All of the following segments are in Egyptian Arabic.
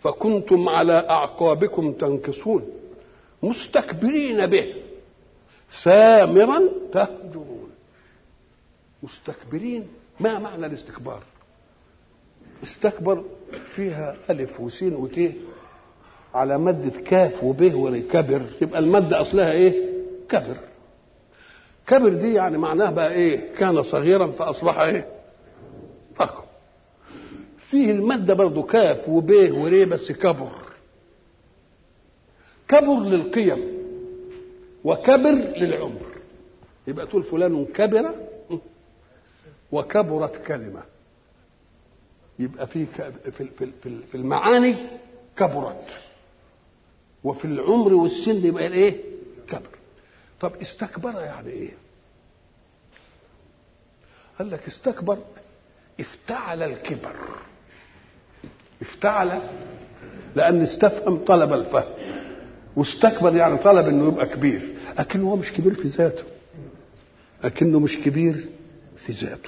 فكنتم على اعقابكم تنكصون مستكبرين به سامرا تهجرون مستكبرين ما معنى الاستكبار استكبر فيها الف وسين وت على مادة كاف وب وكبر تبقى المادة أصلها إيه؟ كبر كبر دي يعني معناها بقى إيه؟ كان صغيرا فأصبح إيه؟ فخم فيه المادة برضو كاف وب وري بس كبر كبر للقيم وكبر للعمر يبقى تقول فلان كبر وكبرت كلمة يبقى في في في المعاني كبرت وفي العمر والسن يبقى ايه كبر طب استكبر يعني ايه قال لك استكبر افتعل الكبر افتعل لان استفهم طلب الفهم واستكبر يعني طلب انه يبقى كبير لكنه هو مش كبير في ذاته لكنه مش كبير في ذاته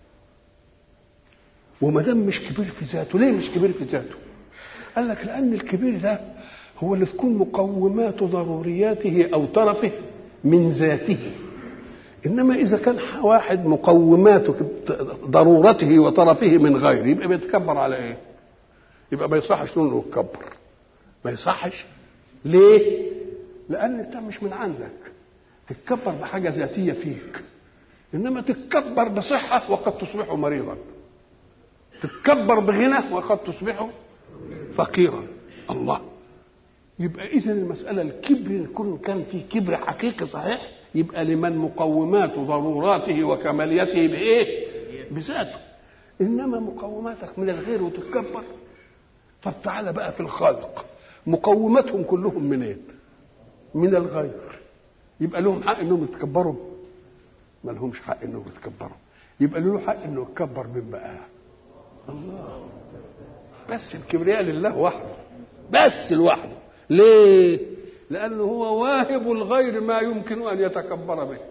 وما دام مش كبير في ذاته ليه مش كبير في ذاته قال لك لان الكبير ده هو اللي تكون مقومات ضرورياته او طرفه من ذاته انما اذا كان واحد مقومات ضرورته وطرفه من غيره يبقى بيتكبر على ايه يبقى ما يصحش انه يتكبر ما يصحش ليه لان انت مش من عندك تتكبر بحاجه ذاتيه فيك انما تتكبر بصحه وقد تصبح مريضا تتكبر بغنى وقد تصبح فقيرا الله يبقى اذا المساله الكبر كل كان في كبر حقيقي صحيح يبقى لمن مقومات ضروراته وكماليته بايه بذاته انما مقوماتك من الغير وتتكبر طب تعالى بقى في الخلق مقوماتهم كلهم منين من الغير يبقى لهم حق انهم يتكبروا ما لهمش حق انهم يتكبروا يبقى له حق انه يتكبر من بقى الله بس الكبرياء لله وحده بس لوحده ليه لانه هو واهب الغير ما يمكن ان يتكبر به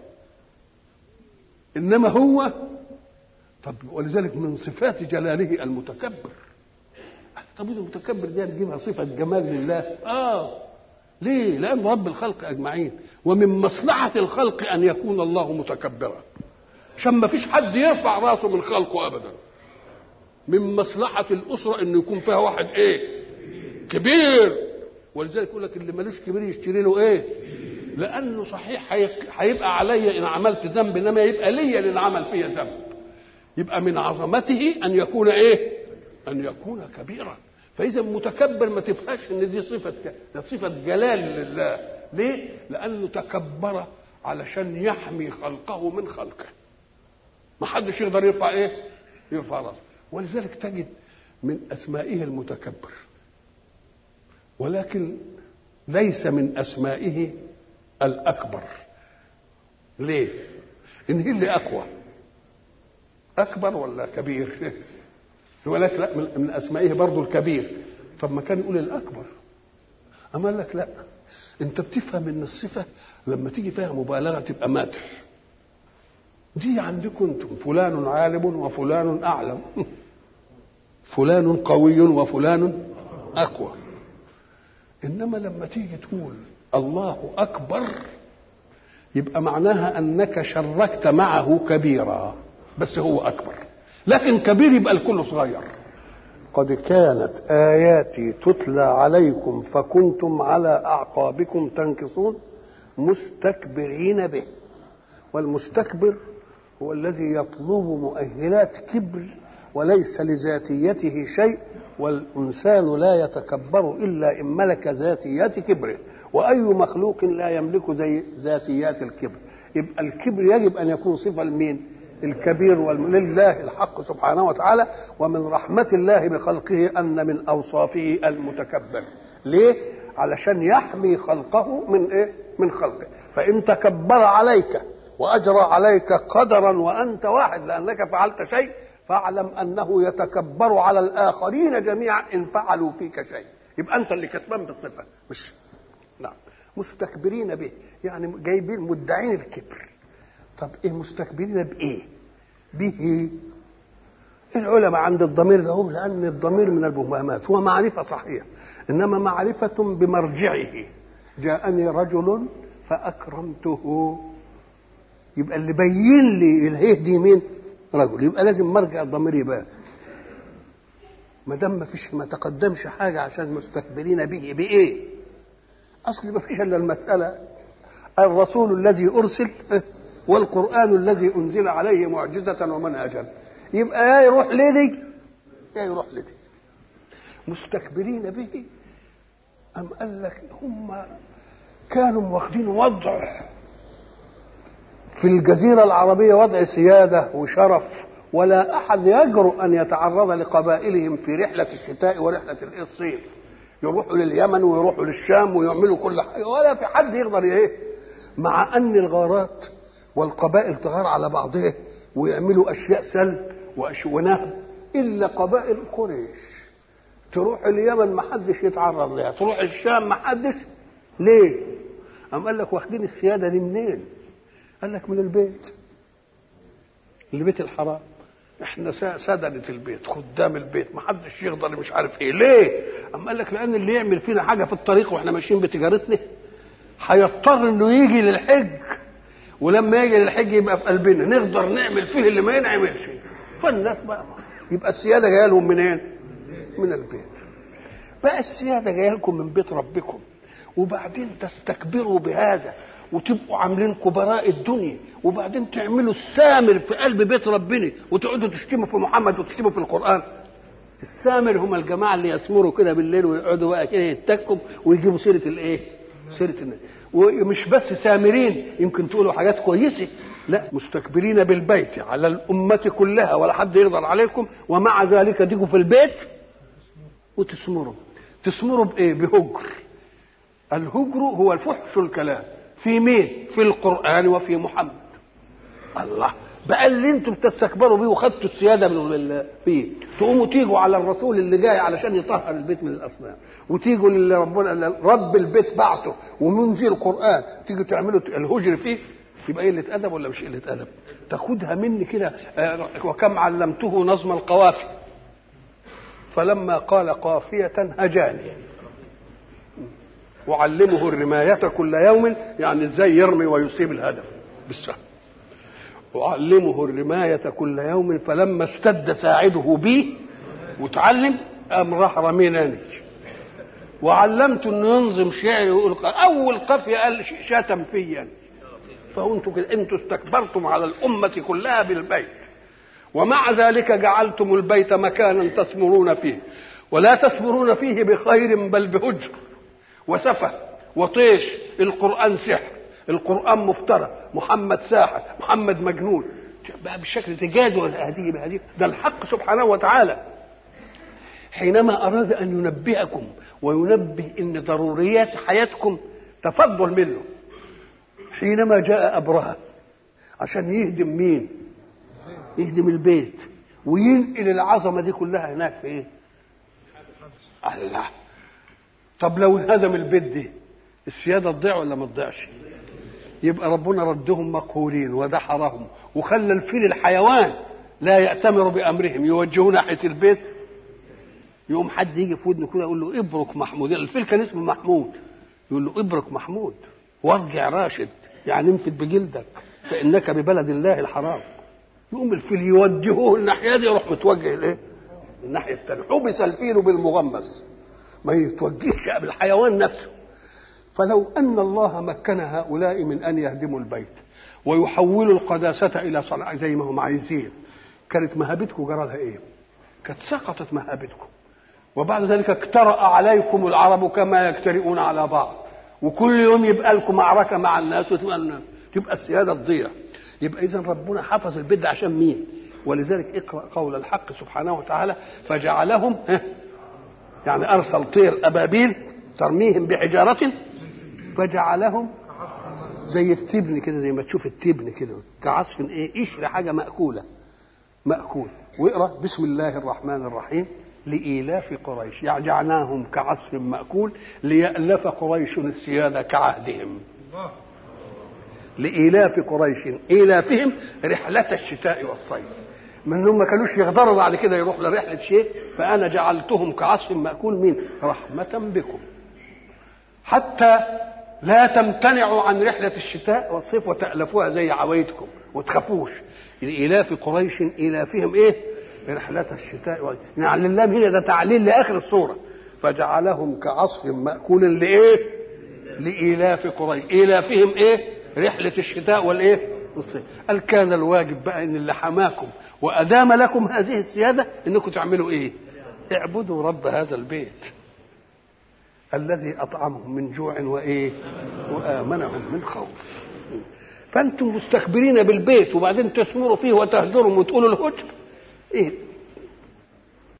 انما هو طب ولذلك من صفات جلاله المتكبر طب المتكبر دي نجيبها صفه جمال لله اه ليه لان رب الخلق اجمعين ومن مصلحه الخلق ان يكون الله متكبرا عشان ما فيش حد يرفع راسه من خلقه ابدا من مصلحه الاسره انه يكون فيها واحد ايه كبير ولذلك يقول لك اللي ملوش كبير يشتري له ايه لانه صحيح هيبقى عليا ان عملت ذنب انما يبقى ليا اللي عمل فيا ذنب يبقى من عظمته ان يكون ايه ان يكون كبيرا فاذا متكبر ما تفهمش ان دي صفه ده صفه جلال لله ليه لانه تكبر علشان يحمي خلقه من خلقه ما حدش يقدر يرفع ايه يرفع راسه ولذلك تجد من اسمائه المتكبر ولكن ليس من اسمائه الاكبر ليه ان هي اللي اقوى اكبر ولا كبير ولكن لا من اسمائه برضه الكبير طب ما كان يقول الاكبر اما قال لك لا انت بتفهم ان الصفه لما تيجي فيها مبالغه تبقى مدح دي عندكم انتم فلان عالم وفلان اعلم فلان قوي وفلان اقوى انما لما تيجي تقول الله اكبر يبقى معناها انك شركت معه كبيرا بس هو اكبر لكن كبير يبقى الكل صغير قد كانت اياتي تتلى عليكم فكنتم على اعقابكم تنكصون مستكبرين به والمستكبر هو الذي يطلب مؤهلات كبر وليس لذاتيته شيء والإنسان لا يتكبر إلا إن ملك ذاتيات كبره وأي مخلوق لا يملك زي ذاتيات الكبر يبقى الكبر يجب أن يكون صفة لمين الكبير لله الحق سبحانه وتعالى ومن رحمة الله بخلقه أن من أوصافه المتكبر ليه علشان يحمي خلقه من إيه من خلقه فإن تكبر عليك وأجرى عليك قدرا وأنت واحد لأنك فعلت شيء فاعلم انه يتكبر على الاخرين جميعا ان فعلوا فيك شيء يبقى انت اللي كتمان بالصفه مش نعم مستكبرين به يعني جايبين مدعين الكبر طب ايه مستكبرين بايه به العلماء عند الضمير ده هم لأن الضمير من المبهمات هو معرفة صحيح إنما معرفة بمرجعه جاءني رجل فأكرمته يبقى اللي بين لي الهيه دي مين؟ رجل يبقى لازم مرجع الضمير يبان ما دام ما فيش ما تقدمش حاجه عشان مستكبرين به بايه؟ اصل ما فيش الا المساله الرسول الذي ارسل والقران الذي انزل عليه معجزه ومنهجا يبقى يا يروح لدي يا يروح لدي مستكبرين به أم قال لك هم كانوا واخدين وضع في الجزيرة العربية وضع سيادة وشرف ولا أحد يجرؤ أن يتعرض لقبائلهم في رحلة الشتاء ورحلة الصيف يروحوا لليمن ويروحوا للشام ويعملوا كل حاجة ولا في حد يقدر إيه مع أن الغارات والقبائل تغار على بعضها ويعملوا أشياء سلب ونهب إلا قبائل قريش تروح اليمن ما حدش يتعرض لها تروح الشام ما حدش ليه أم قال لك واخدين السيادة دي منين قال لك من البيت البيت الحرام احنا سدنة البيت خدام البيت ما حدش يقدر مش عارف ايه ليه اما قال لك لان اللي يعمل فينا حاجه في الطريق واحنا ماشيين بتجارتنا هيضطر انه يجي للحج ولما يجي للحج يبقى في قلبنا نقدر نعمل فيه اللي ما ينعملش فالناس بقى يبقى السياده جايه لهم منين؟ من البيت بقى السياده جايه لكم من بيت ربكم وبعدين تستكبروا بهذا وتبقوا عاملين كبراء الدنيا وبعدين تعملوا السامر في قلب بيت ربنا وتقعدوا تشتموا في محمد وتشتموا في القران السامر هم الجماعه اللي يسمروا كده بالليل ويقعدوا بقى كده يتكوا ويجيبوا سيره الايه؟ سيره الناس ومش بس سامرين يمكن تقولوا حاجات كويسه لا مستكبرين بالبيت على الأمة كلها ولا حد يقدر عليكم ومع ذلك تيجوا في البيت وتسمروا تسمروا بإيه؟ بهجر الهجر هو الفحش الكلام في مين؟ في القرآن وفي محمد الله بقى اللي انتم بتستكبروا بيه وخدتوا السياده من فيه تقوموا تيجوا على الرسول اللي جاي علشان يطهر البيت من الاصنام وتيجوا اللي ربنا رب البيت بعته ومنزل القران تيجوا تعملوا الهجر فيه يبقى قله ادب ولا مش قله ادب؟ تاخدها مني كده وكم علمته نظم القوافي فلما قال قافية هجاني وعلمه الرماية كل يوم يعني ازاي يرمي ويصيب الهدف بالسهم وعلمه الرماية كل يوم فلما اشتد ساعده بي وتعلم قام راح رميناني وعلمته انه ينظم شعري ويقول اول قافية قال شتم فيا فانتوا كده انتوا استكبرتم على الامة كلها بالبيت ومع ذلك جعلتم البيت مكانا تسمرون فيه ولا تسمرون فيه بخير بل بهجر وسفه وطيش القرآن سحر القرآن مفترى محمد ساحر محمد مجنون بقى بالشكل تجادل هذه بهذه ده الحق سبحانه وتعالى حينما أراد أن ينبئكم وينبه إن ضروريات حياتكم تفضل منه حينما جاء أبرهة عشان يهدم مين يهدم البيت وينقل العظمة دي كلها هناك في ايه الله طب لو انهدم البيت دي السيادة تضيع ولا ما تضيعش يبقى ربنا ردهم مقهورين ودحرهم وخلى الفيل الحيوان لا يأتمر بأمرهم يوجهوا ناحية البيت يقوم حد يجي في ودنه كده يقول له ابرك محمود الفيل كان اسمه محمود يقول له ابرك محمود وارجع راشد يعني انفد بجلدك فانك ببلد الله الحرام يقوم الفيل يوجهوه الناحيه دي يروح متوجه الايه؟ الناحيه الثانيه حبس الفيل بالمغمس ما يتوجهش بالحيوان نفسه فلو ان الله مكن هؤلاء من ان يهدموا البيت ويحولوا القداسه الى صنعاء زي ما هم عايزين كانت مهابتكم جرى لها ايه؟ كانت سقطت مهابتكم وبعد ذلك اقترأ عليكم العرب كما يجترئون على بعض وكل يوم يبقى لكم معركه مع الناس وتبقى تبقى السياده تضيع يبقى اذا ربنا حفظ البيت ده عشان مين ولذلك اقرا قول الحق سبحانه وتعالى فجعلهم يعني ارسل طير ابابيل ترميهم بحجاره فجعلهم زي التبن كده زي ما تشوف التبن كده كعصف ايه قشر حاجه ماكوله ماكول واقرا بسم الله الرحمن الرحيم لإيلاف قريش يعني جعلناهم كعصف مأكول ليألف قريش السيادة كعهدهم لإيلاف قريش إيلافهم رحلة الشتاء والصيف من انهم ما كانوش يقدروا بعد كده يروحوا لرحله شيء فانا جعلتهم كعصف ماكول مين رحمه بكم حتى لا تمتنعوا عن رحله الشتاء والصيف وتالفوها زي عوايدكم وتخافوش الالاف قريش الافهم ايه رحله الشتاء وال... يعني الله هنا ده تعليل لاخر الصوره فجعلهم كعصف ماكول لايه لإلاف قريش إلافهم إيه رحلة الشتاء والإيه الصيف قال كان الواجب بقى إن اللي حماكم وأدام لكم هذه السيادة إنكم تعملوا إيه اعبدوا رب هذا البيت الذي أطعمهم من جوع وإيه وآمنهم من خوف فأنتم مستكبرين بالبيت وبعدين تثمروا فيه وتهجروا وتقولوا الهجر إيه